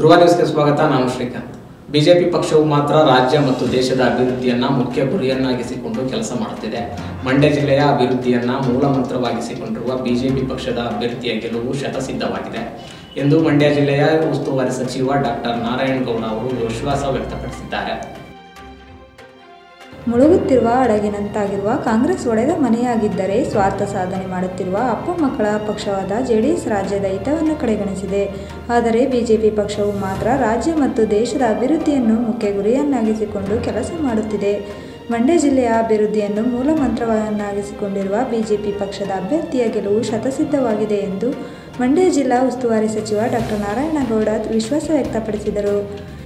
ಧ್ರುವ ನ್ಯೂಸ್ಗೆ ಸ್ವಾಗತ ನಾನು ಶ್ರೀಕಾಂತ್ ಬಿಜೆಪಿ ಪಕ್ಷವು ಮಾತ್ರ ರಾಜ್ಯ ಮತ್ತು ದೇಶದ ಅಭಿವೃದ್ಧಿಯನ್ನ ಮುಖ್ಯ ಗುರಿಯನ್ನಾಗಿಸಿಕೊಂಡು ಕೆಲಸ ಮಾಡುತ್ತಿದೆ ಮಂಡ್ಯ ಜಿಲ್ಲೆಯ ಅಭಿವೃದ್ಧಿಯನ್ನ ಮೂಲ ಮಂತ್ರವಾಗಿಸಿಕೊಂಡಿರುವ ಬಿಜೆಪಿ ಪಕ್ಷದ ಅಭ್ಯರ್ಥಿಯ ಗೆಲುವು ಶತಸಿದ್ಧವಾಗಿದೆ ಎಂದು ಮಂಡ್ಯ ಜಿಲ್ಲೆಯ ಉಸ್ತುವಾರಿ ಸಚಿವ ಡಾಕ್ಟರ್ ನಾರಾಯಣಗೌಡ ಅವರು ವಿಶ್ವಾಸ ವ್ಯಕ್ತಪಡಿಸಿದ್ದಾರೆ ಮುಳುಗುತ್ತಿರುವ ಹಡಗಿನಂತಾಗಿರುವ ಕಾಂಗ್ರೆಸ್ ಒಡೆದ ಮನೆಯಾಗಿದ್ದರೆ ಸ್ವಾರ್ಥ ಸಾಧನೆ ಮಾಡುತ್ತಿರುವ ಅಪ್ಪ ಮಕ್ಕಳ ಪಕ್ಷವಾದ ಜೆಡಿಎಸ್ ರಾಜ್ಯದ ಹಿತವನ್ನು ಕಡೆಗಣಿಸಿದೆ ಆದರೆ ಬಿಜೆಪಿ ಪಕ್ಷವು ಮಾತ್ರ ರಾಜ್ಯ ಮತ್ತು ದೇಶದ ಅಭಿವೃದ್ಧಿಯನ್ನು ಮುಖ್ಯ ಗುರಿಯನ್ನಾಗಿಸಿಕೊಂಡು ಕೆಲಸ ಮಾಡುತ್ತಿದೆ ಮಂಡ್ಯ ಜಿಲ್ಲೆಯ ಅಭಿವೃದ್ಧಿಯನ್ನು ಮೂಲ ಮಂತ್ರವನ್ನಾಗಿಸಿಕೊಂಡಿರುವ ಬಿಜೆಪಿ ಪಕ್ಷದ ಅಭ್ಯರ್ಥಿಯ ಗೆಲುವು ಶತಸಿದ್ಧವಾಗಿದೆ ಎಂದು ಮಂಡ್ಯ ಜಿಲ್ಲಾ ಉಸ್ತುವಾರಿ ಸಚಿವ ಡಾಕ್ಟರ್ ನಾರಾಯಣಗೌಡ ವಿಶ್ವಾಸ ವ್ಯಕ್ತಪಡಿಸಿದರು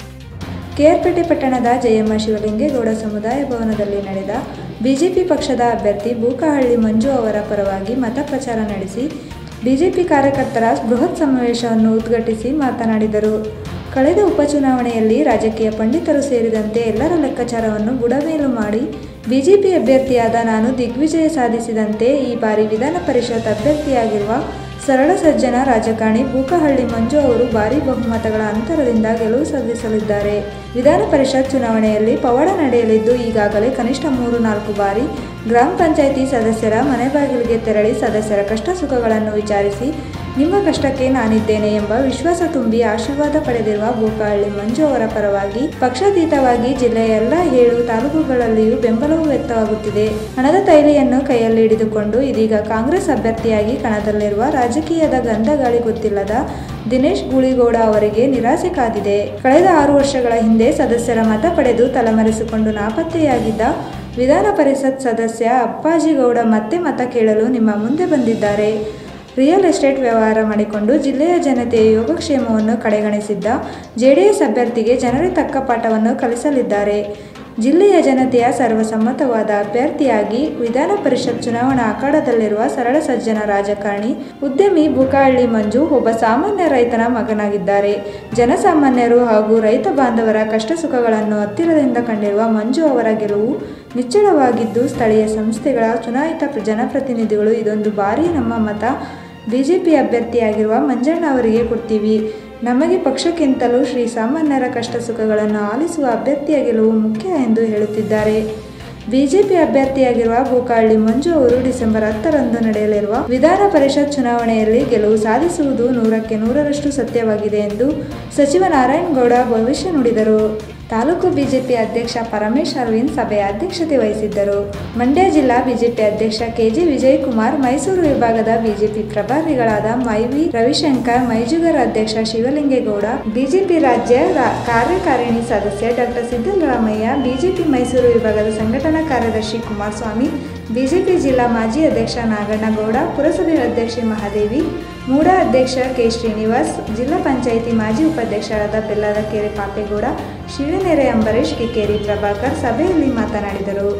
ಕೆಆರ್ಪೇಟೆ ಪಟ್ಟಣದ ಜಯಮ್ಮ ಶಿವಲಿಂಗೇಗೌಡ ಸಮುದಾಯ ಭವನದಲ್ಲಿ ನಡೆದ ಬಿಜೆಪಿ ಪಕ್ಷದ ಅಭ್ಯರ್ಥಿ ಬೂಕಹಳ್ಳಿ ಮಂಜು ಅವರ ಪರವಾಗಿ ಮತ ಪ್ರಚಾರ ನಡೆಸಿ ಬಿಜೆಪಿ ಕಾರ್ಯಕರ್ತರ ಬೃಹತ್ ಸಮಾವೇಶವನ್ನು ಉದ್ಘಾಟಿಸಿ ಮಾತನಾಡಿದರು ಕಳೆದ ಉಪಚುನಾವಣೆಯಲ್ಲಿ ರಾಜಕೀಯ ಪಂಡಿತರು ಸೇರಿದಂತೆ ಎಲ್ಲರ ಲೆಕ್ಕಾಚಾರವನ್ನು ಬುಡಮೇಲು ಮಾಡಿ ಬಿಜೆಪಿ ಅಭ್ಯರ್ಥಿಯಾದ ನಾನು ದಿಗ್ವಿಜಯ ಸಾಧಿಸಿದಂತೆ ಈ ಬಾರಿ ವಿಧಾನ ಪರಿಷತ್ ಅಭ್ಯರ್ಥಿಯಾಗಿರುವ ಸರಳ ಸಜ್ಜನ ರಾಜಕಾರಣಿ ಬೂಕಹಳ್ಳಿ ಮಂಜು ಅವರು ಭಾರೀ ಬಹುಮತಗಳ ಅಂತರದಿಂದ ಗೆಲುವು ಸಾಧಿಸಲಿದ್ದಾರೆ ವಿಧಾನ ಪರಿಷತ್ ಚುನಾವಣೆಯಲ್ಲಿ ಪವಾಡ ನಡೆಯಲಿದ್ದು ಈಗಾಗಲೇ ಕನಿಷ್ಠ ಮೂರು ನಾಲ್ಕು ಬಾರಿ ಗ್ರಾಮ ಪಂಚಾಯಿತಿ ಸದಸ್ಯರ ಮನೆ ಬಾಗಿಲಿಗೆ ತೆರಳಿ ಸದಸ್ಯರ ಕಷ್ಟ ಸುಖಗಳನ್ನು ವಿಚಾರಿಸಿ ನಿಮ್ಮ ಕಷ್ಟಕ್ಕೆ ನಾನಿದ್ದೇನೆ ಎಂಬ ವಿಶ್ವಾಸ ತುಂಬಿ ಆಶೀರ್ವಾದ ಪಡೆದಿರುವ ಬೂಕಹಳ್ಳಿ ಮಂಜು ಅವರ ಪರವಾಗಿ ಪಕ್ಷಾತೀತವಾಗಿ ಜಿಲ್ಲೆಯ ಎಲ್ಲ ಏಳು ತಾಲೂಕುಗಳಲ್ಲಿಯೂ ಬೆಂಬಲವು ವ್ಯಕ್ತವಾಗುತ್ತಿದೆ ಹಣದ ತೈಲಿಯನ್ನು ಕೈಯಲ್ಲಿ ಹಿಡಿದುಕೊಂಡು ಇದೀಗ ಕಾಂಗ್ರೆಸ್ ಅಭ್ಯರ್ಥಿಯಾಗಿ ಕಣದಲ್ಲಿರುವ ರಾಜಕೀಯದ ಗಂಧ ಗಾಳಿ ಗೊತ್ತಿಲ್ಲದ ದಿನೇಶ್ ಗೂಳಿಗೌಡ ಅವರಿಗೆ ನಿರಾಸೆ ಕಾದಿದೆ ಕಳೆದ ಆರು ವರ್ಷಗಳ ಹಿಂದೆ ಸದಸ್ಯರ ಮತ ಪಡೆದು ತಲೆಮರೆಸಿಕೊಂಡು ನಾಪತ್ತೆಯಾಗಿದ್ದ ವಿಧಾನ ಪರಿಷತ್ ಸದಸ್ಯ ಅಪ್ಪಾಜಿಗೌಡ ಮತ್ತೆ ಮತ ಕೇಳಲು ನಿಮ್ಮ ಮುಂದೆ ಬಂದಿದ್ದಾರೆ ರಿಯಲ್ ಎಸ್ಟೇಟ್ ವ್ಯವಹಾರ ಮಾಡಿಕೊಂಡು ಜಿಲ್ಲೆಯ ಜನತೆಯ ಯೋಗಕ್ಷೇಮವನ್ನು ಕಡೆಗಣಿಸಿದ್ದ ಜೆಡಿಎಸ್ ಅಭ್ಯರ್ಥಿಗೆ ಜನರೇ ತಕ್ಕ ಪಾಠವನ್ನು ಕಲಿಸಲಿದ್ದಾರೆ ಜಿಲ್ಲೆಯ ಜನತೆಯ ಸರ್ವಸಮ್ಮತವಾದ ಅಭ್ಯರ್ಥಿಯಾಗಿ ವಿಧಾನ ಪರಿಷತ್ ಚುನಾವಣಾ ಅಖಾಡದಲ್ಲಿರುವ ಸರಳ ಸಜ್ಜನ ರಾಜಕಾರಣಿ ಉದ್ಯಮಿ ಬುಕಾಹಳ್ಳಿ ಮಂಜು ಒಬ್ಬ ಸಾಮಾನ್ಯ ರೈತನ ಮಗನಾಗಿದ್ದಾರೆ ಜನಸಾಮಾನ್ಯರು ಹಾಗೂ ರೈತ ಬಾಂಧವರ ಕಷ್ಟ ಸುಖಗಳನ್ನು ಹತ್ತಿರದಿಂದ ಕಂಡಿರುವ ಮಂಜು ಅವರ ಗೆಲುವು ನಿಚ್ಚಳವಾಗಿದ್ದು ಸ್ಥಳೀಯ ಸಂಸ್ಥೆಗಳ ಚುನಾಯಿತ ಜನಪ್ರತಿನಿಧಿಗಳು ಇದೊಂದು ಬಾರಿ ನಮ್ಮ ಮತ ಬಿಜೆಪಿ ಅಭ್ಯರ್ಥಿಯಾಗಿರುವ ಮಂಜಣ್ಣ ಅವರಿಗೆ ಕೊಡ್ತೀವಿ ನಮಗೆ ಪಕ್ಷಕ್ಕಿಂತಲೂ ಶ್ರೀ ಸಾಮಾನ್ಯರ ಕಷ್ಟ ಸುಖಗಳನ್ನು ಆಲಿಸುವ ಅಭ್ಯರ್ಥಿಯ ಗೆಲುವು ಮುಖ್ಯ ಎಂದು ಹೇಳುತ್ತಿದ್ದಾರೆ ಬಿಜೆಪಿ ಅಭ್ಯರ್ಥಿಯಾಗಿರುವ ಬೂಕಾಳ್ಳಿ ಮಂಜು ಅವರು ಡಿಸೆಂಬರ್ ಹತ್ತರಂದು ನಡೆಯಲಿರುವ ವಿಧಾನ ಪರಿಷತ್ ಚುನಾವಣೆಯಲ್ಲಿ ಗೆಲುವು ಸಾಧಿಸುವುದು ನೂರಕ್ಕೆ ನೂರರಷ್ಟು ಸತ್ಯವಾಗಿದೆ ಎಂದು ಸಚಿವ ನಾರಾಯಣಗೌಡ ಭವಿಷ್ಯ ನುಡಿದರು ತಾಲೂಕು ಬಿಜೆಪಿ ಅಧ್ಯಕ್ಷ ಪರಮೇಶ್ ಅರವಿಂದ್ ಸಭೆಯ ಅಧ್ಯಕ್ಷತೆ ವಹಿಸಿದ್ದರು ಮಂಡ್ಯ ಜಿಲ್ಲಾ ಬಿಜೆಪಿ ಅಧ್ಯಕ್ಷ ಕೆಜಿ ವಿಜಯಕುಮಾರ್ ಮೈಸೂರು ವಿಭಾಗದ ಬಿಜೆಪಿ ಪ್ರಭಾರಿಗಳಾದ ಮೈವಿ ರವಿಶಂಕರ್ ಮೈಜುಗರ್ ಅಧ್ಯಕ್ಷ ಶಿವಲಿಂಗೇಗೌಡ ಬಿಜೆಪಿ ರಾಜ್ಯ ರಾ- ಕಾರ್ಯಕಾರಿಣಿ ಸದಸ್ಯ ಡಾಕ್ಟರ್ ಸಿದ್ದರಾಮಯ್ಯ ಬಿಜೆಪಿ ಮೈಸೂರು ವಿಭಾಗದ ಸಂಘಟನಾ ಕಾರ್ಯದರ್ಶಿ ಕುಮಾರಸ್ವಾಮಿ ಬಿಜೆಪಿ ಜಿಲ್ಲಾ ಮಾಜಿ ಅಧ್ಯಕ್ಷ ನಾಗಣ್ಣಗೌಡ ಪುರಸಭೆ ಅಧ್ಯಕ್ಷೆ ಮಹಾದೇವಿ ಮೂಡ ಅಧ್ಯಕ್ಷ ಕೆ ಶ್ರೀನಿವಾಸ್ ಜಿಲ್ಲಾ ಪಂಚಾಯಿತಿ ಮಾಜಿ ಉಪಾಧ್ಯಕ್ಷರಾದ ಬೆಲ್ಲದ ಕೆರೆ ಪಾಪೇಗೌಡ ಶಿವನೆರೆ ಅಂಬರೀಶ್ ಕಿಕ್ಕೇರಿ ಪ್ರಭಾಕರ್ ಸಭೆಯಲ್ಲಿ ಮಾತನಾಡಿದರು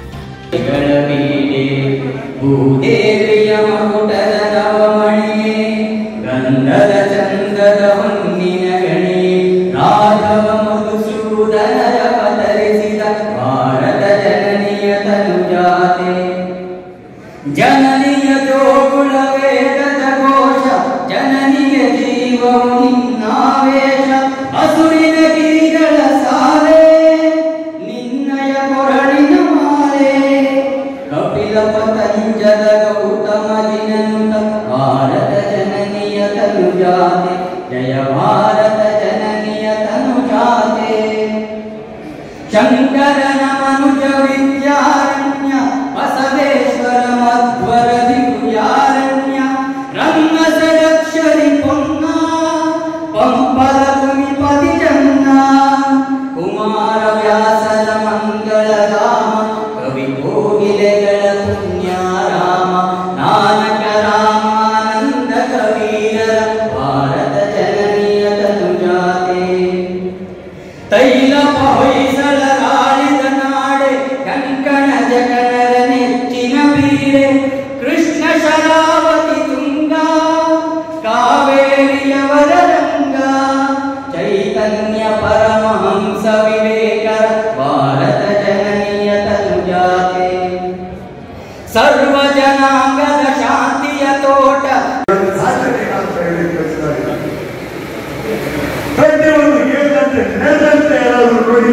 ಗಳವೀಡೆ ಭೂದೇವಿಯ ಮಕುಟದ ನವಮಣಿಯೇ ಗಂಧದ ಚಂದದ ಹೊನ್ನಿನ ಗಣಿ ರಾಘವ ಮಧುಸೂದನರ ಪದರಿಸಿದ ಭಾರತ ಜನನಿಯ ತನುಜಾತೆ ಜನನಿಯ ಜೋಗುಳ ವೇದದ ಘೋಷ ಜನನಿಯ ಜೀವವು ನಿನ್ನಾವೇಶ ಹಸುರಿನ ಗಿರಿಗಳ ಸಾಲೆ ನಿನ್ನಯ ಕೊರಳಿನ ಮಾಲೆ ಕಪಿಲ ಪತಂಜದ ಗೌತಮ ಜಿನನುತ ಭಾರತ ಜನನಿಯ ತನುಜಾತೆ ಜಯ ಭಾರತ ಜನನಿಯ ತನುಜಾತೆ ಶಂಕರನ ಮನುಜ ವಿದ್ಯಾರಣ್ಯ ಬಸವೇಶ್ವರ ಮಧ್ವರ ದಿವ್ಯಾರಣ್ಯ ರಂಗಸರಕ್ಷರಿ ಪೊನ್ನ ಪಂಪಲ ತುಮಿಪತಿ ಜನ್ನ ಕುಮಾರ ವ್ಯಾಸನ ಮಂಗಳ ರಾಮ ಕವಿ ಕೋಗಿಲೆಗಳ ಪುಣ್ಯ ರಾಮ ನಾನಕ ರಾಮಾನಂದ ಕವೀರರ ಭಾರತ ಜನನಿಯ ತನುಜಾತೆ ತೈಲ ಹೊಯ್ಸಳ ರಾಳಿದ ನಾಡೆ ಕಂಕಣ ಜಗನರ ನೆಚ್ಚಿನ ಬೀರೆ ಕೃಷ್ಣ ಶರಾವತಿ ತುಂಗ ಕಾವೇರಿಯವರ ರಂಗ ಚೈತನ್ಯ ಪರಮಹಂಸ ವಿವೇಕರ ಭಾರತ ಜನನಿಯ ತನುಜಾತೆ ಸರ್ವ ಜನಾಂಗದ ಶಾಂತಿಯ ತೋಟ ಸಾಧನೆ ಅಂತ ಹೇಳಿ ಕಳಿಸಿದ್ದಾರೆ. ಪ್ರತಿ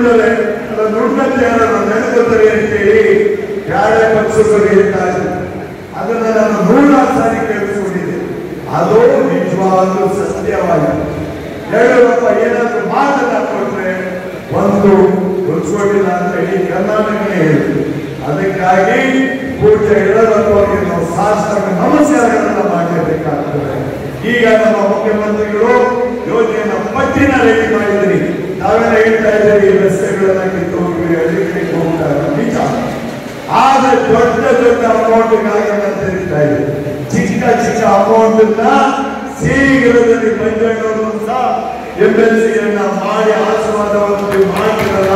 ನುಡಿದರೆ ಅಲ್ಲ ನುಡಿದಂತೆ ಯಾರನ್ನು ನೆನೆಗುತ್ತಾರೆ ಅಂತೇಳಿ ಯಾರೇ ಪಕ್ಷಗಳು ಹೇಳ್ತಾರೆ ಅದನ್ನ ನಾನು ನೂರಾರು ಸಾರಿ ಕೇಳಿಸ್ಕೊಂಡಿದ್ದೆ ಅದು ನಿಜವಾಗ್ಲೂ ಸತ್ಯವಾಗಿದೆ ಯಡಿಯೂರಪ್ಪ ಏನಾದ್ರು ಮಾತನ್ನ ಕೊಟ್ರೆ ಒಂದು ಉಳಿಸ್ಕೊಂಡಿಲ್ಲ ಅಂತ ಇಡೀ ಕರ್ನಾಟಕನೇ ಹೇಳಿದ್ರು ಅದಕ್ಕಾಗಿ ಪೂಜ್ಯ ಯಡಿಯೂರಪ್ಪ ಅವರಿಗೆ ನಾವು ಸಾಷ್ಟಾಂಗ ನಮಸ್ಕಾರಗಳನ್ನ ಮಾಡಲೇಬೇಕಾಗ್ತದೆ ಈಗ ನಮ್ಮ ಮುಖ್ಯಮಂತ್ರಿಗಳು ಯೋಜನೆಯನ್ನ ಪಟ್ಟಿನ ರೆಡಿ ಮಾಡಿದ್ರಿ ನಾವೆಲ್ಲ ಹೇಳ್ತಾ ಇದ್ದೀವಿ ರಸ್ತೆಗಳೆಲ್ಲ ಕಿತ್ತು ಹೋಗಿವಿ ಹಳ್ಳಿಗಳಿಗೆ ಹೋಗ್ತಾ ಇಲ್ಲ ನಿಜ ಆದ್ರೆ ದೊಡ್ಡ ದೊಡ್ಡ ಅಮೌಂಟ್ಗಾಗಿ ಅಂತ ಹೇಳ್ತಾ ಇದೆ ಚಿಕ್ಕ ಚಿಕ್ಕ ಅಮೌಂಟ್ ಶೀಘ್ರದಲ್ಲಿ ಪಂಚಾಯತ್ ಸಹ ಎಂ ಎಲ್ ಸಿಯನ್ನ ಮಾಡಿ ಆಶೀರ್ವಾದವನ್ನು ಮಾಡಿರಲ್ಲ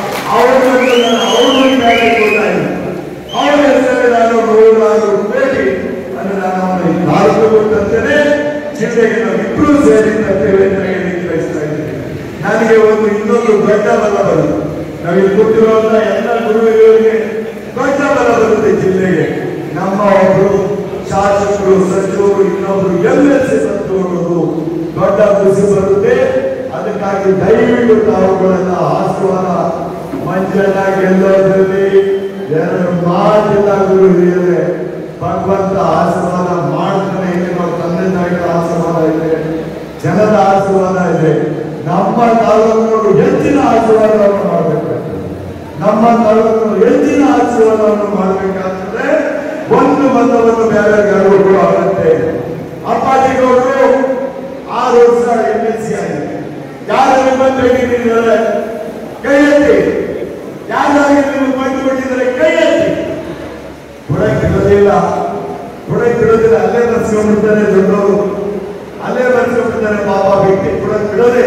ಅವ್ರನ್ನ ಅವ್ರ ಮೇಲೆ ಕೊಡ್ತಾ ಇಲ್ಲ ಅವ್ರ ಹೆಸರಲ್ಲಿ ನಾನು ನೂರಾರು ಕೋಟಿ ಅನುದಾನವನ್ನು ನಾಲ್ಕು ಕೊಟ್ಟಂತೆಯೇ ಜಿಲ್ಲೆಗೆ ನಾವು ಇಬ್ಬರು ಸೇರಿ ತರ್ತೇವೆ ಅಂತ ಹೇಳಿ ಬಯಸ್ತಾ ಇದ್ದೇನೆ ನನಗೆ ಒಂದು ಇನ್ನೊಂದು ದೊಡ್ಡ ಬಲ ಬರುತ್ತೆ ನಾವಿಲ್ಲಿ ಕೂತಿರುವಂತ ಎಲ್ಲ ಗುರುಗಳಿಗೆ ದೊಡ್ಡ ಬಲ ಬರುತ್ತೆ ಜಿಲ್ಲೆಗೆ ನಮ್ಮ ಒಬ್ರು ಶಾಸಕರು ಸಚಿವರು ಇನ್ನೊಬ್ರು ಎಂ ಎಲ್ ಸಿ ಸಚಿವರು ದೊಡ್ಡ ಖುಷಿ ಬರುತ್ತೆ ಅದಕ್ಕಾಗಿ ದಯವಿಟ್ಟು ತಾವುಗಳೆಲ್ಲ ಆಶೀರ್ವಾದ ಮಂಜಣ್ಣ ಗೆಲ್ಲೋದ್ರಲ್ಲಿ ಎರಡು ಮಾತಿಲ್ಲ ಗುರು ಹಿರಿಯರೇ ಭಗವಂತ ಆಶೀರ್ವಾದ ಮಾಡ್ತಾನೆ ಇದೆ ನಮ್ಮ ತಂದೆ ತಾಯಿಗಳ ಆಶೀರ್ವಾದ ಇದೆ ಜನರ ಆಶೀರ್ವಾದ ಇದೆ ನಮ್ಮ ತಾಲೂಕಿನವರು ಹೆಚ್ಚಿನ ಆಶೀರ್ವಾದವನ್ನು ಮಾಡಬೇಕಾಗ್ತದೆ ನಮ್ಮ ತಾಲೂಕಿನವರು ಹೆಚ್ಚಿನ ಆಶೀರ್ವಾದವನ್ನು ಮಾಡಬೇಕಾಗ್ತದೆ ಒಂದು ಮತವನ್ನು ಬೇರೆ ಯಾರು ಕೂಡ ಅಗತ್ಯ ಇದೆ ಅಪ್ಪಾಜಿಗೌಡರು ಆರು ವರ್ಷ ಎಂ ಎಲ್ ಸಿ ಆಗಿದೆ ಯಾರು ನಿಮ್ಮಂತ ಹೇಳಿದ್ದಾರೆ ಕೈ ಎತ್ತಿ ಯಾರಾಗಿ ನೀವು ಬಂದು ಕೊಟ್ಟಿದ್ದಾರೆ ಕೈ ಎತ್ತಿ ಕೊಡಕ್ಕಿರೋದಿಲ್ಲ ಕೊಡಕ್ಕಿರೋದಿಲ್ಲ ಅಲ್ಲೇ ಬರ್ಸ್ಕೊಂಡ್ಬಿಡ್ತಾರೆ ದೊಡ್ಡವರು ಅಲ್ಲೇ ಬರ್ಸ್ಕೊಂಡ್ಬಿಡ್ತಾರೆ ಪಾಪ ವ್ಯಕ್ತಿ ಕೊಡಕ್ಕಿರೋದೇ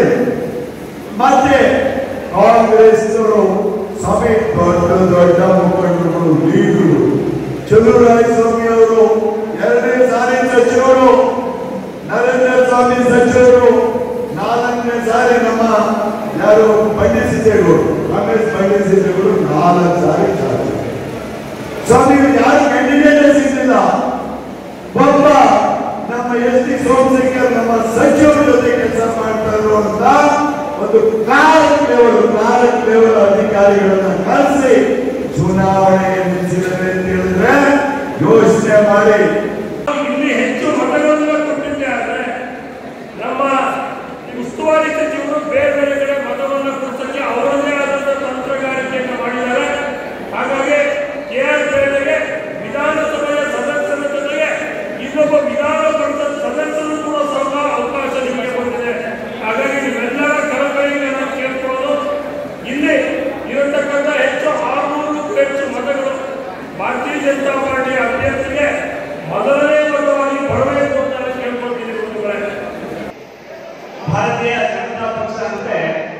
ಮತ್ತೆ ಕಾಂಗ್ರೆಸ್ನವರು ಸಭೆ ದೊಡ್ಡ ದೊಡ್ಡ ಮುಖಂಡರು ಲೀಡರು ಚಲುವರಾಯ ಸ್ವಾಮಿ ಅವರು ಎರಡನೇ ಸಾರಿ ಸಚಿವರು ನರೇಂದ್ರ ಸ್ವಾಮಿ ಸಚಿವರು ನಾಲ್ಕನೇ ಸಾರಿ ನಮ್ಮ ಯಾರು ಪಂಡಿತ್ ಸಿದ್ದೇಗೌಡರು ಕಾಂಗ್ರೆಸ್ ಪಂಡಿತ್ ಸಿದ್ದೇಗೌಡರು ನಾಲ್ಕು ಸಾರಿ ಶಾಸಕರು ಸ್ವಾಮಿಗಳು ಯಾರು ಕ್ಯಾಂಡಿಡೇಟ್ ಸಿಗಲಿಲ್ಲ ಒಬ್ಬ ನಮ್ಮ ಎಸ್ ಟಿ ಸೋಮಶೇಖರ್ ನಮ್ಮ ಸಚಿವರ ಜೊತೆ ಕೆಲಸ ಮಾಡ್ತಾ ಇರುವಂತ ಒಂದು ನಾಲ್ಕು ಲೆವೆಲ್ ನಾಲ್ಕು ಲೆವೆಲ್ ಅಧಿಕಾರಿಗಳನ್ನ ಕಳಿಸಿ ಚುನಾವಣೆಗೆ ನಿಲ್ಲಿಸಿದರೆ ಅಂತ ಹೇಳಿದ್ರೆ ಯೋಚನೆ ಮಾಡಿ ಇಲ್ಲಿ ಹೆಚ್ಚು ಮತಗಳನ್ನು ಕೊಟ್ಟಿದ್ದೆ ಆದ್ರೆ ನಮ್ಮ ಈ ಉಸ್ತುವಾರಿ ಸಚಿವರು ಬೇರೆ ಬೇರೆ ಕಡೆ ಮತವನ್ನು ಕೊಡಿಸಕ್ಕೆ ಅವರನ್ನೇ ಆದಂತ ತಂತ್ರಗಾರಿಕೆಯನ್ನು ಮಾಡಿದ್ದಾರೆ ಹಾಗಾಗಿ ಕೆ ಆರ್ ಬೇಳೆಗೆ ವಿಧಾನಸಭೆಯ ಸದಸ್ಯರ ಜೊತೆಗೆ ಇನ್ನೊಬ್ಬ ವಿಧಾನ ಪರಿಷತ್ ಸದಸ್ಯರು ಕೂಡ ಸಹ ಅವಕಾಶ ನಿಮಗೆ ಬಂದಿದೆ ಹಾಗಾಗಿ ನೀವೆಲ್ಲರ ಕಳಕಳಿಗೆ ನಾನು ಕೇಳ್ಕೊಳ್ಳೋದು ಇಲ್ಲಿ ಇರತಕ್ಕಂಥ ಹೆಚ್ಚು ಆರುನೂರಕ್ಕೂ ಹೆಚ್ಚು ಮತಗಳು ಭಾರತೀಯ ಜನತಾ ಪಾರ್ಟಿ ಅಭ್ಯರ್ಥಿಗೆ ಮೊದಲನೇ ಮತವಾಗಿ ಬರಬೇಕು ಅಂತ ನಾನು ಕೇಳ್ಕೊಳ್ತೀನಿ ಬಂಧುಗಳೇ ಭಾರತೀಯ ಜನತಾ ಪಕ್ಷ ಅಂದ್ರೆ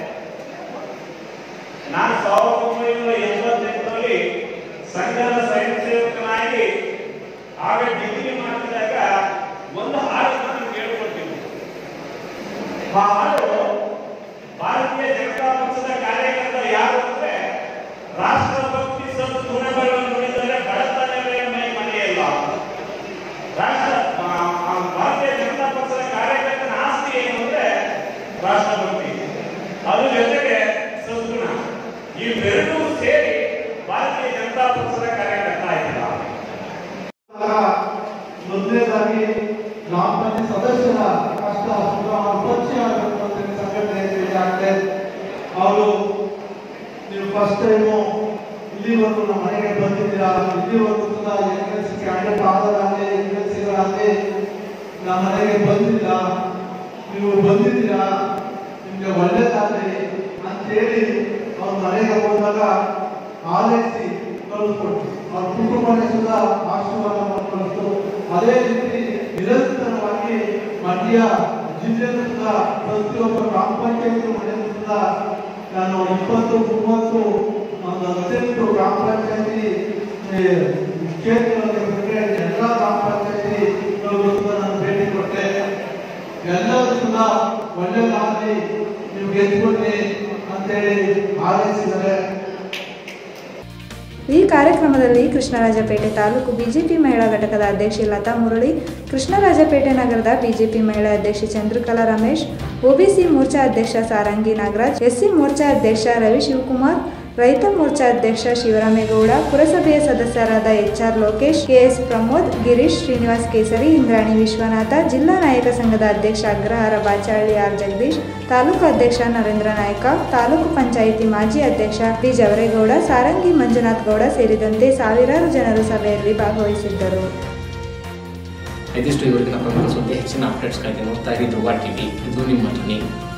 ನಾನು ಸಾವಿರದ ಒಂಬೈನೂರ ಎಂಬತ್ತೆಂಟರಲ್ಲಿ ಸಂಘದ ಸ್ವಯಂ ಸೇವಕನಾಗಿ ಆಗ ಡಿಗ್ರಿ ಮಾಡ್ತಿದ್ದಾಗ ಒಂದು ಹಾಡನ್ನು ನಾನು ಕೇಳ್ಕೊಳ್ತೀನಿ ಆ ಹಾಡು ಭಾರತೀಯ ಜನತಾ ಪಕ್ಷದ ಕಾರ್ಯಕರ್ತ ಯಾರು ಅಂದ್ರೆ ರಾಷ್ಟ್ರಭಕ್ತಿ ಸ್ವಲ್ಪ ಗುಣಗಳನ್ನು ನುಡಿದರೆ ಬಡತನವೇ ಮೈ ಮನೆಯಲ್ಲ ರಾಷ್ಟ್ರ ಆ, ಆ ಭಾರತೀಯ ಜನತಾ ಪಕ್ಷದ ಕಾರ್ಯಕರ್ತನ ಆಸ್ತಿ ಏನು ಅಂದ್ರೆ ರಾಷ್ಟ್ರಭಕ್ತಿ ಅದ್ರ ಜೊತೆಗೆ ಸದ್ಗುಣ ಇವೆರಡೂ ಸೇರಿ ಭಾರತೀಯ ಜನತಾ ಪಕ್ಷದ ಕಾರ್ಯಕರ್ತ ಆಯ್ತಲ್ಲ ಮೊದಲನೇದಾಗಿ ಗ್ರಾಮ ಪಂಚಾಯತ್ ಸದಸ್ಯರ ಕಷ್ಟ ಸುಖ ಅವ್ರ ಪರಿಚಯ ಆಗಬೇಕು ಅಂತ ಈ ಸಂಘಟನೆ ಹೇಳಿ ಆಗ್ತದೆ ಅವರು ನೀವು ಫಸ್ಟ್ ಟೈಮು ಇಲ್ಲಿವರೆಗೂ ನಮ್ಮ ಮನೆಗೆ ಬಂದಿದ್ದೀರಾ ಇಲ್ಲಿವರೆಗೂ ಕೂಡ ಎನ್ ಎಲ್ ಸಿಗೆ ಅಡ್ಡ ಆದರಾಗಲಿ ಎನ್ ಎಲ್ ಸಿಗಳಾಗಲಿ ನಮ್ಮ ಮನೆಗೆ ಬಂದಿಲ್ಲ ನೀವು ಬಂದಿದ್ದೀರಾ ನಿಮ್ಗೆ ಒಳ್ಳೇದಾಗಲಿ ಅಂತೇಳಿ ಅವ್ರ ಮನೆಗೆ ಹೋದಾಗ ಆಲೈಸಿ ಕಳಿಸ್ಕೊಟ್ಟು ಅವ್ರ ಕುಟುಂಬನೇ ಸುಧಾ ಆಶೀರ್ವಾದವನ್ನು ಕಳಿಸ್ತು ಅದೇ ರೀತಿ ನಿರಂತರವಾಗಿ ಮಂಡ್ಯ ಜಿಲ್ಲೆಯಲ್ಲೂ ಸುಧಾ ಪ್ರತಿಯೊಬ್ಬ ಗ್ರಾಮ ಪಂಚಾಯತ್ ಮನೆಯಲ್ಲೂ ಸುಧಾ ನಾನು ಇಪ್ಪತ್ತು ಮೂವತ್ತು ಒಂದು ಹದಿನೆಂಟು ಗ್ರಾಮ ಪಂಚಾಯತಿ ಕ್ಷೇತ್ರಗಳಿಗೆ ಬಿಟ್ಟರೆ ಎಲ್ಲ ಗ್ರಾಮ ಪಂಚಾಯತಿ ನಾನು ಭೇಟಿ ಕೊಟ್ಟೆ ಎಲ್ಲರೂ ಕೂಡ ಒಳ್ಳೆದಾಗಲಿ ನೀವು ಗೆದ್ದುಕೊಳ್ಳಿ ಅಂತೇಳಿ ಹಾರೈಸಿದ್ದಾರೆ ಈ ಕಾರ್ಯಕ್ರಮದಲ್ಲಿ ಕೃಷ್ಣರಾಜಪೇಟೆ ತಾಲೂಕು ಬಿಜೆಪಿ ಮಹಿಳಾ ಘಟಕದ ಅಧ್ಯಕ್ಷೆ ಲತಾ ಮುರಳಿ ಕೃಷ್ಣರಾಜಪೇಟೆ ನಗರದ ಬಿಜೆಪಿ ಮಹಿಳಾ ಅಧ್ಯಕ್ಷೆ ಚಂದ್ರಕಲಾ ರಮೇಶ್ ಒಬಿಸಿ ಮೋರ್ಚಾ ಅಧ್ಯಕ್ಷ ಸಾರಂಗಿ ನಾಗರಾಜ್ ಎಸ್ಸಿ ಮೋರ್ಚಾ ಅಧ್ಯಕ್ಷ ರವಿ ಶಿವಕುಮಾರ್ ರೈತ ಮೋರ್ಚಾ ಅಧ್ಯಕ್ಷ ಶಿವರಾಮೇಗೌಡ ಪುರಸಭೆಯ ಸದಸ್ಯರಾದ ಎಚ್ಆರ್ ಲೋಕೇಶ್ ಕೆಎಸ್ ಪ್ರಮೋದ್ ಗಿರೀಶ್ ಶ್ರೀನಿವಾಸ್ ಕೇಸರಿ ಇಂದ್ರಾಣಿ ವಿಶ್ವನಾಥ ಜಿಲ್ಲಾ ನಾಯಕ ಸಂಘದ ಅಧ್ಯಕ್ಷ ಅಗ್ರಹಾರ ಬಾಚಾಳ್ಳಿ ಆರ್ ಜಗದೀಶ್ ತಾಲೂಕು ಅಧ್ಯಕ್ಷ ನರೇಂದ್ರ ನಾಯಕ ತಾಲೂಕು ಪಂಚಾಯಿತಿ ಮಾಜಿ ಅಧ್ಯಕ್ಷ ಡಿ ಜವರೇಗೌಡ ಸಾರಂಗಿ ಮಂಜುನಾಥ್ ಗೌಡ ಸೇರಿದಂತೆ ಸಾವಿರಾರು ಜನರು ಸಭೆಯಲ್ಲಿ ಭಾಗವಹಿಸಿದ್ದರು ಇದಿಷ್ಟು ಇವತ್ತಿನ ಪ್ರಮುಖ ಸುದ್ದಿ ಹೆಚ್ಚಿನ ಅಪ್ಡೇಟ್ಸ್ಗಾಗಿ ನೋಡ್ತಾ ಇರಿ ಧ್ರುವ ಟಿವಿ ಇದು ನಿಮ್ಮ ಧ್ವನಿ